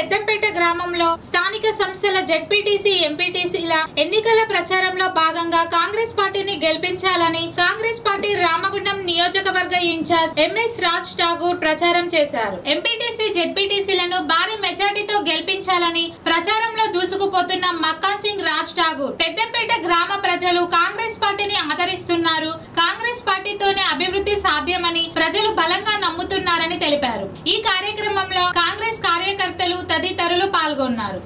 పెద్దంపేట గ్రామంలో స్థానిక సంస్థల జెడ్పీటీసీ ఎంపీటీసీల ఎన్నికల ప్రచారంలో భాగంగా కాంగ్రెస్ పార్టీని గెలిపించాలని కాంగ్రెస్ పార్టీ రామగుండం నియోజకవర్గ ఇన్ఛార్జ్ ఎంఎస్ రాజ్ ఠాగూర్ ప్రచారం చేశారు ఎంపీటీసీ జెడ్పీటీసీలను భారీ మెజార్టీతో గెలిపించాలని ప్రచారంలో దూసుకుపోతున్న మక్కా సింగ్ రాజ్ ఠాగూర్ పెద్దంపేట గ్రామ ప్రజలు కాంగ్రెస్ పార్టీని ఆదరిస్తున్నారు కాంగ్రెస్ పార్టీతోనే అభివృద్ధి సాధ్యమని ప్రజలు బలంగా నమ్ముతున్నారని తెలిపారు ఈ కార్యక్రమంలో కాంగ్రెస్ కార్యకర్తలు తదితరులు పాల్గొన్నారు